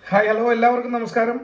Hi hello എല്ലാവർക്കും നമസ്കാരം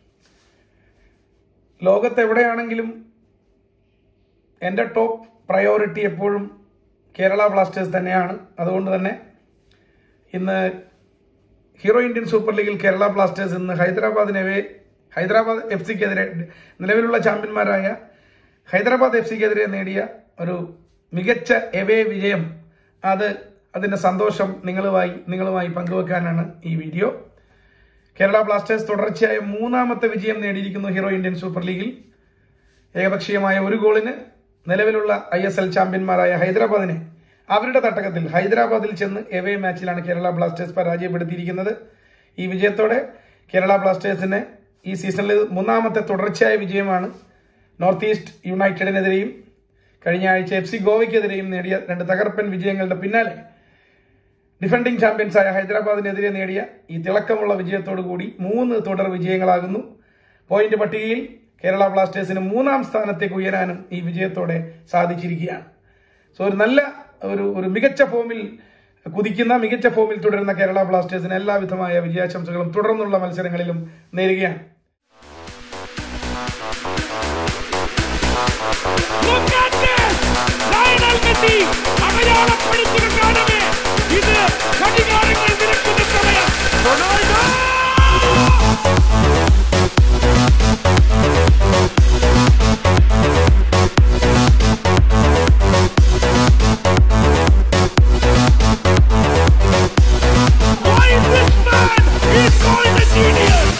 ലോകത്ത് എവിടെയാണെങ്കിലും എൻ്റെ ടോപ്പ് പ്രയോറിറ്റി എപ്പോഴും കേരള ബ്ലാസ്റ്റേഴ്സ് തന്നെയാണ് അതുകൊണ്ട് തന്നെ ഇന്ന് ഹീറോ ഇന്ത്യൻ സൂപ്പർ ലീഗിൽ കേരള ബ്ലാസ്റ്റേഴ്സ് ഇന്ന് ഹൈദരാബാദിനെവേ ഹൈദരാബാദ് എഫ് സിക്കെതിരെ നിലവിലുള്ള ചാമ്പ്യന്മാരായ ഹൈദരാബാദ് എഫ് സിക്കെതിരെ നേടിയ ഒരു മികച്ച എവേ വിജയം അത് അതിൻ്റെ സന്തോഷം നിങ്ങളുമായി നിങ്ങളുമായി പങ്കുവെക്കാനാണ് ഈ വീഡിയോ കേരള ബ്ലാസ്റ്റേഴ്സ് തുടർച്ചയായ മൂന്നാമത്തെ വിജയം നേടിയിരിക്കുന്നു ഹീറോ ഇന്ത്യൻ സൂപ്പർ ലീഗിൽ ഏകപക്ഷീയമായ ഒരു ഗോളിന് നിലവിലുള്ള ഐ എസ് എൽ ചാമ്പ്യന്മാരായ ഹൈദരാബാദിനെ അവരുടെ തട്ടകത്തിൽ ഹൈദരാബാദിൽ ചെന്ന് എവേ മാച്ചിലാണ് കേരള ബ്ലാസ്റ്റേഴ്സ് പരാജയപ്പെടുത്തിയിരിക്കുന്നത് ഈ വിജയത്തോടെ കേരള ബ്ലാസ്റ്റേഴ്സിന് ഈ സീസണിൽ മൂന്നാമത്തെ തുടർച്ചയായ വിജയമാണ് നോർത്ത് ഈസ്റ്റ് യുണൈറ്റഡിനെതിരെയും കഴിഞ്ഞ ആഴ്ച എഫ് സി ഗോവയ്ക്കെതിരെയും നേടിയ രണ്ട് തകർപ്പൻ വിജയങ്ങളുടെ പിന്നാലെ ഡിഫൻഡിംഗ് ചാമ്പ്യൻസായ ഹൈദരാബാദിനെതിരെ നേടിയ ഈ തിളക്കമുള്ള വിജയത്തോടു കൂടി മൂന്ന് തുടർ വിജയങ്ങളാകുന്നു പോയിന്റ് പട്ടികയിൽ കേരള ബ്ലാസ്റ്റേഴ്സിന് മൂന്നാം സ്ഥാനത്തേക്ക് ഉയരാനും ഈ വിജയത്തോടെ സാധിച്ചിരിക്കുകയാണ് സോ ഒരു നല്ല ഒരു ഒരു മികച്ച ഫോമിൽ കുതിക്കുന്ന മികച്ച ഫോമിൽ തുടരുന്ന കേരള ബ്ലാസ്റ്റേഴ്സിന് എല്ലാവിധമായ വിജയാശംസകളും തുടർന്നുള്ള മത്സരങ്ങളിലും നേരുകയാണ് Look at this! Lionel Messi അടയാളപ്പെടുത്തിയ കാണുമേ ഇത് ഘടികാരങ്ങൾ നിരക്കുന്ന സമയം Ronaldo Why is this man? He's called a genius!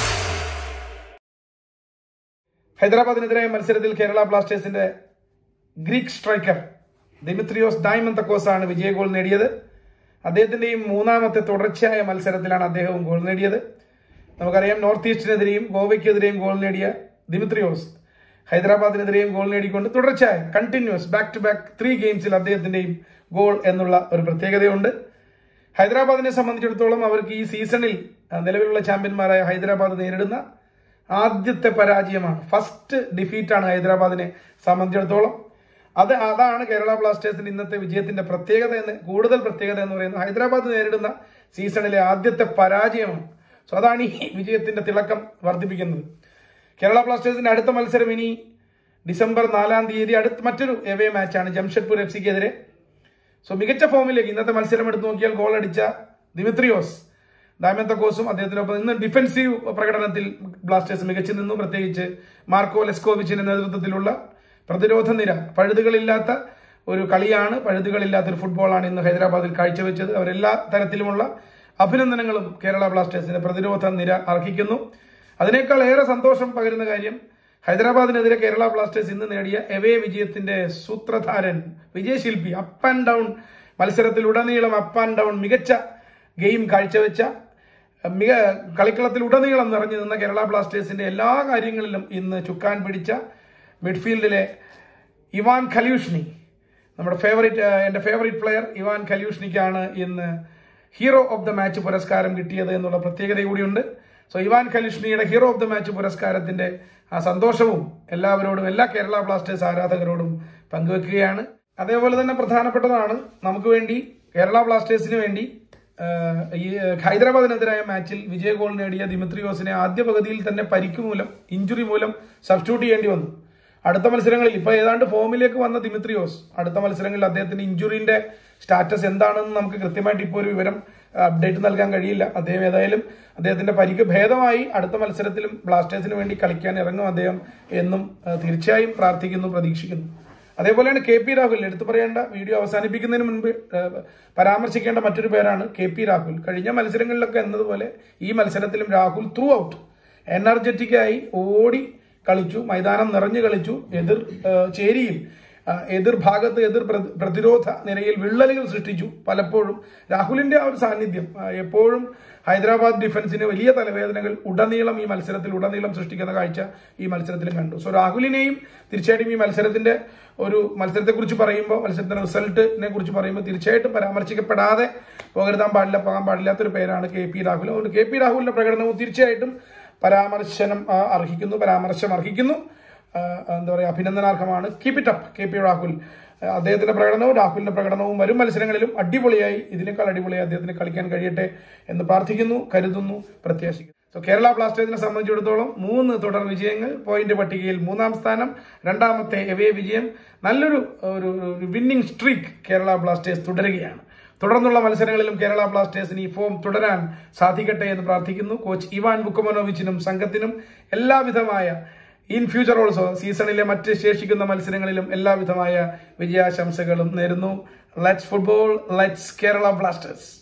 ഹൈദരാബാദിനെതിരായ മത്സരത്തിൽ കേരള ബ്ലാസ്റ്റേഴ്സിന്റെ ഗ്രീക്ക് സ്ട്രൈക്കർ ദിമിത്രിയോസ് ഡൈമന്തക്കോസ് ആണ് വിജയ ഗോൾ നേടിയത് അദ്ദേഹത്തിന്റെയും മൂന്നാമത്തെ തുടർച്ചയായ മത്സരത്തിലാണ് അദ്ദേഹവും ഗോൾ നേടിയത് നമുക്കറിയാം നോർത്ത് ഈസ്റ്റിനെതിരെയും ഗോവയ്ക്കെതിരെയും ഗോൾ നേടിയ ദിമിത്രിയോസ് ഹൈദരാബാദിനെതിരെയും ഗോൾ നേടിക്കൊണ്ട് തുടർച്ചയായ continuous back to back three ഗെയിംസിൽ അദ്ദേഹത്തിന്റെയും ഗോൾ എന്നുള്ള ഒരു പ്രത്യേകതയുണ്ട് ഹൈദരാബാദിനെ സംബന്ധിച്ചിടത്തോളം അവർക്ക് ഈ സീസണിൽ ആ, നിലവിലുള്ള ചാമ്പ്യന്മാരായ ഹൈദരാബാദ് നേരിടുന്ന ആദ്യത്തെ പരാജയമാണ് ഫസ്റ്റ് ഡിഫീറ്റാണ് ഹൈദരാബാദിനെ സംബന്ധിച്ചിടത്തോളം അത് അതാണ് കേരള ബ്ലാസ്റ്റേഴ്സിന്റെ ഇന്നത്തെ വിജയത്തിന്റെ പ്രത്യേകത എന്ന് കൂടുതൽ പ്രത്യേകത എന്ന് പറയുന്നത് ഹൈദരാബാദ് നേരിടുന്ന സീസണിലെ ആദ്യത്തെ പരാജയമാണ് സോ അതാണ് ഈ വിജയത്തിന്റെ തിളക്കം വർദ്ധിപ്പിക്കുന്നത് കേരള ബ്ലാസ്റ്റേഴ്സിന്റെ അടുത്ത മത്സരം ഇനി ഡിസംബർ നാലാം തീയതി അടുത്ത മറ്റൊരു എവേ മാച്ചാണ് ജംഷഡ്പൂർ എഫ് സിക്കെതിരെ സോ മികച്ച ഫോമിലേക്ക് ഇന്നത്തെ മത്സരം എടുത്തു നോക്കിയാൽ ഗോൾ അടിച്ച ദിമിത്രിയോസ് ദാമന്തക്കോസും അദ്ദേഹത്തിനൊപ്പം ഇന്ന് ഡിഫൻസീവ് പ്രകടനത്തിൽ ബ്ലാസ്റ്റേഴ്സ് മികച്ചു നിന്നു പ്രത്യേകിച്ച് മാർക്കോ ലെസ്കോവിച്ചിന്റെ നേതൃത്വത്തിലുള്ള പ്രതിരോധ നിര പഴുതുകളില്ലാത്ത ഒരു കളിയാണ് പഴുതുകളില്ലാത്ത ഒരു ഫുട്ബോളാണ് ഇന്ന് ഹൈദരാബാദിൽ കാഴ്ചവെച്ചത് അവരെല്ലാ തരത്തിലുമുള്ള അഭിനന്ദനങ്ങളും കേരള ബ്ലാസ്റ്റേഴ്സിന്റെ പ്രതിരോധ നിര അർഹിക്കുന്നു അതിനേക്കാൾ ഏറെ സന്തോഷം പകരുന്ന കാര്യം ഹൈദരാബാദിനെതിരെ കേരള ബ്ലാസ്റ്റേഴ്സ് ഇന്ന് നേടിയ എവേ വിജയത്തിന്റെ സൂത്രധാരൻ വിജയശില്പി അപ്പ് ആൻഡ് ഡൗൺ മത്സരത്തിലുടനീളം അപ്പ് ആൻഡ് ഡൗൺ മികച്ച ഗെയിം കാഴ്ചവെച്ച മിക കളിക്കളത്തിൽ ഉടനീളം നിറഞ്ഞു നിന്ന കേരള ബ്ലാസ്റ്റേഴ്സിന്റെ എല്ലാ കാര്യങ്ങളിലും ഇന്ന് ചുക്കാൻ പിടിച്ച മിഡ്ഫീൽഡിലെ ഇവാൻ ഖലൂഷ്നി നമ്മുടെ ഫേവറേറ്റ് എൻ്റെ ഫേവറേറ്റ് പ്ലെയർ ഇവാൻ ഖലൂഷ്നിക്കാണ് ഇന്ന് ഹീറോ ഓഫ് ദ മാച്ച് പുരസ്കാരം കിട്ടിയത് എന്നുള്ള പ്രത്യേകത കൂടിയുണ്ട് സോ ഇവാൻ ഖലൂഷ്നിയുടെ ഹീറോ ഓഫ് ദ മാച്ച് പുരസ്കാരത്തിന്റെ ആ സന്തോഷവും എല്ലാവരോടും എല്ലാ കേരള ബ്ലാസ്റ്റേഴ്സ് ആരാധകരോടും പങ്കുവെക്കുകയാണ് അതേപോലെ തന്നെ പ്രധാനപ്പെട്ടതാണ് നമുക്ക് വേണ്ടി കേരള ബ്ലാസ്റ്റേഴ്സിന് വേണ്ടി ആഹ്, ഈ ഹൈദരാബാദിനെതിരായ മാച്ചിൽ വിജയ ഗോൾ നേടിയ ദിമിത്രിയോസിനെ ആദ്യ പകുതിയിൽ തന്നെ പരിക്ക് മൂലം ഇഞ്ചുറി മൂലം സബ്സ്റ്റിറ്റ്യൂട്ട് ചെയ്യേണ്ടി വന്നു അടുത്ത മത്സരങ്ങളിൽ ഇപ്പൊ ഏതാണ്ട് ഫോമിലേക്ക് വന്ന ദിമിത്രിയോസ് അടുത്ത മത്സരങ്ങളിൽ അദ്ദേഹത്തിന്റെ ഇഞ്ചുറിന്റെ സ്റ്റാറ്റസ് എന്താണെന്ന് നമുക്ക് കൃത്യമായിട്ട് ഇപ്പോൾ ഒരു വിവരം അപ്ഡേറ്റ് നൽകാൻ കഴിയില്ല അദ്ദേഹം ഏതായാലും അദ്ദേഹത്തിന്റെ പരിക്ക് ഭേദമായി അടുത്ത മത്സരത്തിലും ബ്ലാസ്റ്റേഴ്സിന് വേണ്ടി കളിക്കാൻ ഇറങ്ങും അദ്ദേഹം എന്നും ആ, തീർച്ചയായും പ്രാർത്ഥിക്കുന്നു പ്രതീക്ഷിക്കുന്നു അതേപോലെയാണ് കെ പി രാഹുൽ എടുത്തു പറയേണ്ട വീഡിയോ അവസാനിപ്പിക്കുന്നതിന് മുൻപ് ആ, പരാമർശിക്കേണ്ട മറ്റൊരു പേരാണ് കെ പി രാഹുൽ കഴിഞ്ഞ മത്സരങ്ങളിലൊക്കെ എന്നതുപോലെ ഈ മത്സരത്തിലും രാഹുൽ ത്രൂ ഔട്ട് എനർജറ്റിക്കായി ഓടി കളിച്ചു മൈതാനം നിറഞ്ഞു കളിച്ചു എതിർ ആ, ചേരിയിൽ ആ, എതിർ ഭാഗത്ത് എതിർ പ്രതി- പ്രതിരോധ നിരയിൽ വിള്ളലുകൾ സൃഷ്ടിച്ചു പലപ്പോഴും രാഹുലിന്റെ ആ ഒരു സാന്നിധ്യം ആ, എപ്പോഴും ഹൈദരാബാദ് ഡിഫൻസിന് വലിയ തലവേദനകൾ ഉടനീളം ഈ മത്സരത്തിൽ ഉടനീളം സൃഷ്ടിക്കുന്ന കാഴ്ച ഈ മത്സരത്തിലും കണ്ടു സോ രാഹുലിനെയും തീർച്ചയായിട്ടും ഈ മത്സരത്തിന്റെ ഒരു മത്സരത്തെ കുറിച്ച് പറയുമ്പോൾ മത്സരത്തിന്റെ റിസൾട്ടിനെ കുറിച്ച് പറയുമ്പോൾ തീർച്ചയായിട്ടും പരാമർശിക്കപ്പെടാതെ പോകരുതാൻ പാടില്ല പോകാൻ പാടില്ലാത്തൊരു പേരാണ് കെ പി രാഹുൽ അതുകൊണ്ട് കെ പി രാഹുലിന്റെ പ്രകടനവും തീർച്ചയായിട്ടും പരാമർശനം ആ, അർഹിക്കുന്നു പരാമർശം അർഹിക്കുന്നു ആ, എന്താ പറയുക അഭിനന്ദനാർഹമാണ് keep it up K P Rahul ആ, അദ്ദേഹത്തിന്റെ പ്രകടനവും രാഹുലിന്റെ പ്രകടനവും വരും മത്സരങ്ങളിലും അടിപൊളിയായി ഇതിനേക്കാൾ അടിപൊളിയായി അദ്ദേഹത്തിന് കളിക്കാൻ കഴിയട്ടെ എന്ന് പ്രാർത്ഥിക്കുന്നു കരുതുന്നു പ്രത്യാശിക്കുന്നു സോ കേരള ബ്ലാസ്റ്റേഴ്സിനെ സംബന്ധിച്ചിടത്തോളം മൂന്ന് തുടർ വിജയങ്ങൾ പോയിന്റ് പട്ടികയിൽ മൂന്നാം സ്ഥാനം രണ്ടാമത്തെ എവേ വിജയം നല്ലൊരു ഒരു വിന്നിംഗ് സ്ട്രീക്ക് കേരള ബ്ലാസ്റ്റേഴ്സ് തുടരുകയാണ് തുടർന്നുള്ള മത്സരങ്ങളിലും കേരള ബ്ലാസ്റ്റേഴ്സിന് ഈ ഫോം തുടരാൻ സാധിക്കട്ടെ എന്ന് പ്രാർത്ഥിക്കുന്നു കോച്ച് ഇവാൻ ബുക്കമനോവിച്ചിനും സംഘത്തിനും എല്ലാവിധമായ ഇൻ ഫ്യൂച്ചർ ഓൾസോ സീസണിലെ മറ്റ് ശേഷിക്കുന്ന മത്സരങ്ങളിലും എല്ലാവിധമായ വിജയാശംസകളും നേരുന്നു let's football let's Kerala Blasters